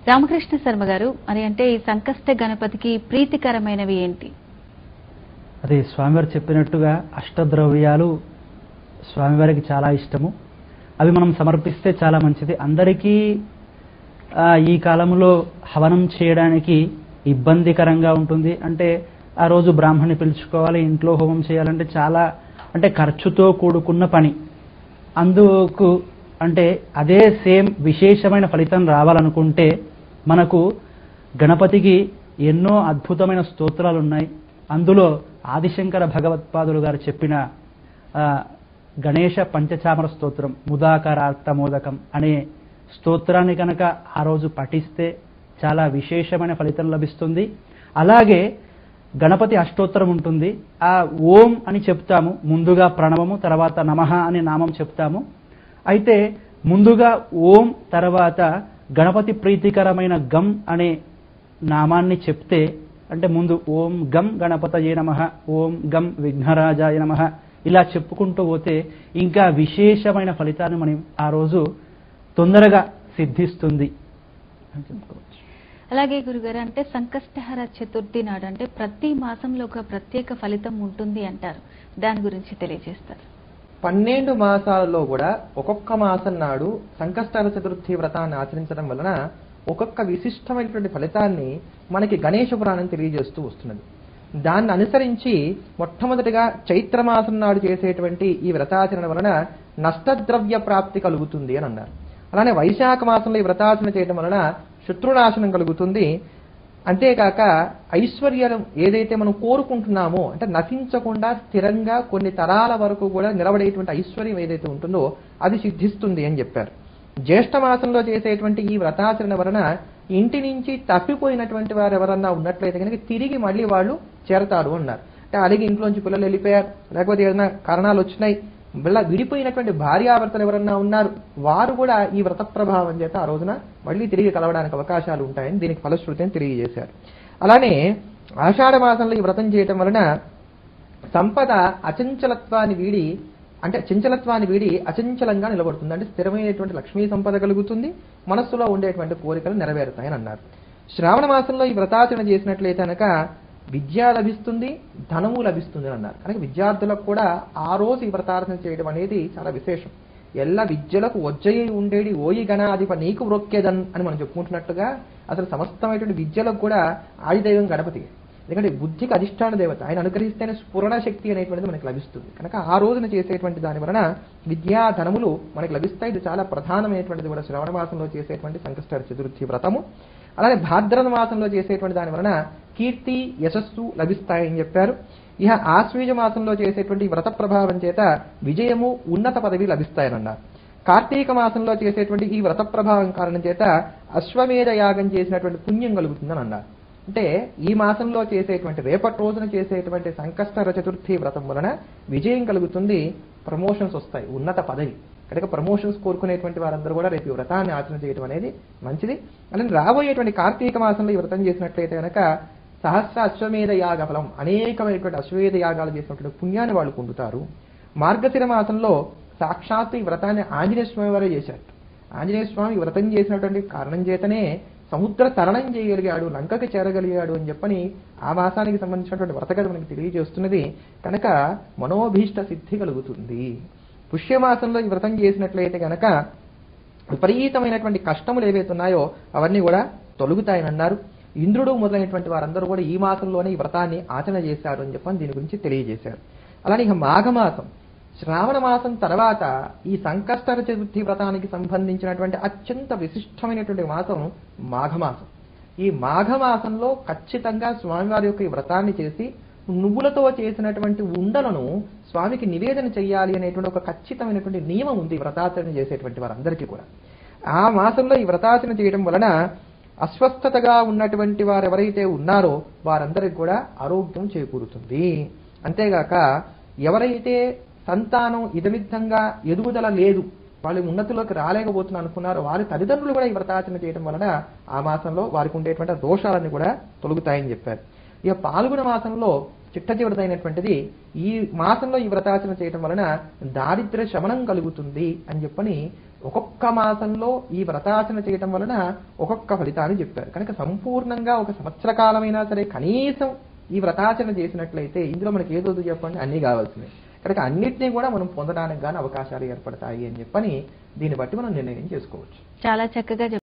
రామకృష్ణ శర్మ గారు మరి అంటే ఈ సంకష్ట గణపతికి ప్రీతికరమైనవి ఏంటి అదే స్వామివారు చెప్పినట్టుగా అష్టద్రవ్యాలు స్వామివారికి చాలా ఇష్టము అవి మనం సమర్పిస్తే చాలా మంచిది అందరికీ ఆ, ఈ కాలంలో హవనం చేయడానికి ఇబ్బందికరంగా ఉంటుంది అంటే ఆ రోజు బ్రాహ్మణ్ణి పిలుచుకోవాలి ఇంట్లో హోమం చేయాలంటే చాలా అంటే ఖర్చుతో కూడుకున్న పని అందుకు అంటే అదే సేమ్ విశేషమైన ఫలితం రావాలనుకుంటే మనకు గణపతికి ఎన్నో అద్భుతమైన స్తోత్రాలు ఉన్నాయి అందులో ఆదిశంకర భగవత్పాదులు గారు చెప్పిన ఆ, గణేష పంచచామర స్తోత్రం ముదాకరార్థమోదకం అనే స్తోత్రాన్ని కనుక ఆ రోజు పఠిస్తే చాలా విశేషమైన ఫలితం లభిస్తుంది అలాగే గణపతి అష్టోత్తరం ఉంటుంది ఆ ఓం అని చెప్తాము ముందుగా ప్రణవము తర్వాత నమః అనే నామం చెప్తాము అయితే ముందుగా ఓం తర్వాత గణపతి ప్రీతికరమైన గం అనే నామాన్ని చెప్తే అంటే ముందు ఓం గం గణపతయే నమ ఓం గం విఘ్నరాజాయ నమ ఇలా చెప్పుకుంటూ పోతే ఇంకా విశేషమైన ఫలితాన్ని మనం ఆ రోజు తొందరగా సిద్ధిస్తుంది అని చెప్పుకోవచ్చు అలాగే గురుగారు అంటే సంకష్టహర చతుర్థి నాడు అంటే ప్రతి మాసంలో ఒక ప్రత్యేక ఫలితం ఉంటుంది అంటారు దాని గురించి తెలియజేస్తారు పన్నెండు మాసాలలో కూడా ఒక్కొక్క మాసం నాడు సంకష్టాల చతుర్థి వ్రతాన్ని ఆచరించడం వలన ఒక్కొక్క విశిష్టమైనటువంటి ఫలితాన్ని మనకి గణేష పురాణం తెలియజేస్తూ వస్తున్నది దాన్ని అనుసరించి మొట్టమొదటిగా చైత్ర మాసం నాడు చేసేటువంటి ఈ వ్రతాచరణ వలన నష్టద్రవ్య ప్రాప్తి కలుగుతుంది అని అన్నారు అలానే వైశాఖ మాసంలో ఈ వ్రతాచరణ చేయడం వలన శత్రునాశనం కలుగుతుంది అంతేకాక ఐశ్వర్యం ఏదైతే మనం కోరుకుంటున్నామో అంటే నశించకుండా స్థిరంగా కొన్ని తరాల వరకు కూడా నిలబడేటువంటి ఐశ్వర్యం ఏదైతే ఉంటుందో అది సిద్ధిస్తుంది అని చెప్పారు జ్యేష్ఠ మాసంలో చేసేటువంటి ఈ వ్రతాచరణ వలన ఇంటి నుంచి తప్పిపోయినటువంటి వారు ఎవరన్నా ఉన్నట్లయితే కనుక తిరిగి మళ్ళీ వాళ్ళు చేరతారు అన్నారు అంటే అలాగే ఇంట్లోంచి పిల్లలు వెళ్ళిపోయారు లేకపోతే ఏదైనా కారణాలు వచ్చినాయి మళ్ళా విడిపోయినటువంటి భార్యాభర్తలు ఎవరన్నా ఉన్నారు వారు కూడా ఈ వ్రత ప్రభావం చేత ఆ రోజున మళ్ళీ తిరిగి కలవడానికి అవకాశాలు ఉంటాయని దీనికి ఫలశ్రుతిని తెలియజేశారు అలానే ఆషాఢ మాసంలో ఈ వ్రతం చేయటం వలన సంపద అచంచలత్వాన్ని వీడి అంటే చంచలత్వాన్ని వీడి అచంచలంగా నిలబడుతుంది అంటే స్థిరమైనటువంటి లక్ష్మీ సంపద కలుగుతుంది మనస్సులో ఉండేటువంటి కోరికలు నెరవేరుతాయని అన్నారు శ్రావణ మాసంలో ఈ వ్రతాచరణ చేసినట్లయితే కనుక విద్య లభిస్తుంది ధనము లభిస్తుంది అని అన్నారు కనుక విద్యార్థులకు కూడా ఆ రోజు ఈ వ్రతాచరణ చేయడం అనేది చాలా విశేషం ఎల్ల విద్యలకు వజ్జయి ఉండేది ఓయి గణాధిప నీకు వ్రొక్కేదన్ అని మనం చెప్పుకుంటున్నట్టుగా అసలు సమస్తమైనటువంటి విద్యలకు కూడా ఆదిదైవం గణపతి ఎందుకంటే బుద్ధికి అధిష్టాన దేవత ఆయన అనుగ్రహిస్తేనే స్ఫురణ శక్తి అనేటువంటిది మనకి లభిస్తుంది కనుక ఆ రోజున చేసేటువంటి దాని వలన విద్యా ధనములు మనకి లభిస్తాయి ఇది చాలా ప్రధానమైనటువంటిది కూడా శ్రవణ మాసంలో చేసేటువంటి సంకష్ట చతుర్థి వ్రతము అలానే భాద్రద మాసంలో చేసేటువంటి దాని వలన కీర్తి యశస్సు లభిస్తాయని చెప్పారు ఇహ ఆశ్వీజ మాసంలో చేసేటువంటి వ్రత ప్రభావం చేత విజయము ఉన్నత పదవి లభిస్తాయని అన్నారు కార్తీక మాసంలో చేసేటువంటి ఈ వ్రత ప్రభావం కారణం చేత అశ్వమేధ యాగం చేసినటువంటి పుణ్యం కలుగుతుందని అన్నారు అంటే ఈ మాసంలో చేసేటువంటి రేపటి రోజున చేసేటువంటి సంకష్టర చతుర్థి వ్రతం వలన విజయం కలుగుతుంది ప్రమోషన్స్ వస్తాయి ఉన్నత పదవి కనుక ప్రమోషన్స్ కోరుకునేటువంటి వారందరూ కూడా రేపు ఈ వ్రతాన్ని ఆచరణ చేయడం అనేది మంచిది అలానే రాబోయేటువంటి కార్తీక మాసంలో ఈ వ్రతం చేసినట్లయితే కనుక సహస్ర అశ్వమేధ యాగ ఫలం అనేకమైనటువంటి అశ్వమేధ యాగాలు చేసినటువంటి పుణ్యాన్ని వాళ్ళు పొందుతారు మార్గశిర మాసంలో సాక్షాత్తు ఈ వ్రతాన్ని ఆంజనేయ స్వామి వారే చేశారు ఆంజనేయ స్వామి ఈ వ్రతం చేసినటువంటి కారణం చేతనే సముద్ర తరణం చేయగలిగాడు లంకకి చేరగలిగాడు అని చెప్పని ఆ మాసానికి సంబంధించినటువంటి వ్రతకథ మనకి తెలియజేస్తున్నది కనుక మనోభీష్ట సిద్ధి కలుగుతుంది పుష్యమాసంలో ఈ వ్రతం చేసినట్లయితే కనుక విపరీతమైనటువంటి కష్టములు ఏవైతే ఉన్నాయో అవన్నీ కూడా తొలగుతాయని అన్నారు ఇంద్రుడు మొదలైనటువంటి వారందరూ కూడా ఈ మాసంలోనే ఈ వ్రతాన్ని ఆచరణ చేశారు అని చెప్పని దీని గురించి తెలియజేశారు అలానే ఇక మాఘమాసం శ్రావణ మాసం తర్వాత ఈ సంకష్టర చతుర్థి వ్రతానికి సంబంధించినటువంటి అత్యంత విశిష్టమైనటువంటి మాసం మాఘమాసం ఈ మాఘమాసంలో ఖచ్చితంగా స్వామివారి యొక్క ఈ వ్రతాన్ని చేసి నువ్వులతో చేసినటువంటి ఉండలను స్వామికి నివేదన చేయాలి అనేటువంటి ఒక ఖచ్చితమైనటువంటి నియమం ఉంది ఈ వ్రతాచరణ చేసేటువంటి వారందరికీ కూడా ఆ మాసంలో ఈ వ్రతాచరణ చేయడం వలన అస్వస్థతగా ఉన్నటువంటి వారు ఎవరైతే ఉన్నారో వారందరికి కూడా ఆరోగ్యం చేకూరుతుంది అంతేగాక ఎవరైతే సంతానం ఇదమిద్ధంగా ఎదుగుదల లేదు వాళ్ళు ఉన్నతిలోకి రాలేకపోతున్నా అనుకున్నారో వారి తల్లిదండ్రులు కూడా ఈ వ్రతాచరణ చేయడం వలన ఆ మాసంలో వారికి ఉండేటువంటి దోషాలన్నీ కూడా తొలగుతాయని చెప్పారు ఇక పాల్గొన మాసంలో చిట్ట చివరిదైనటువంటిది ఈ మాసంలో ఈ వ్రతాచరణ చేయడం వలన దారిద్ర్య శమనం కలుగుతుంది అని చెప్పని ఒక్కొక్క మాసంలో ఈ వ్రతాచరణ చేయటం వలన ఒక్కొక్క ఫలితాన్ని చెప్పారు కనుక సంపూర్ణంగా ఒక సంవత్సర కాలమైనా సరే కనీసం ఈ వ్రతాచరణ చేసినట్లయితే ఇందులో మనకి ఏదో చెప్పండి అన్నీ కావాల్సినవి కనుక అన్నిటినీ కూడా మనం పొందడానికి గాను అవకాశాలు ఏర్పడతాయి అని చెప్పని దీన్ని బట్టి మనం నిర్ణయం చేసుకోవచ్చు చాలా చక్కగా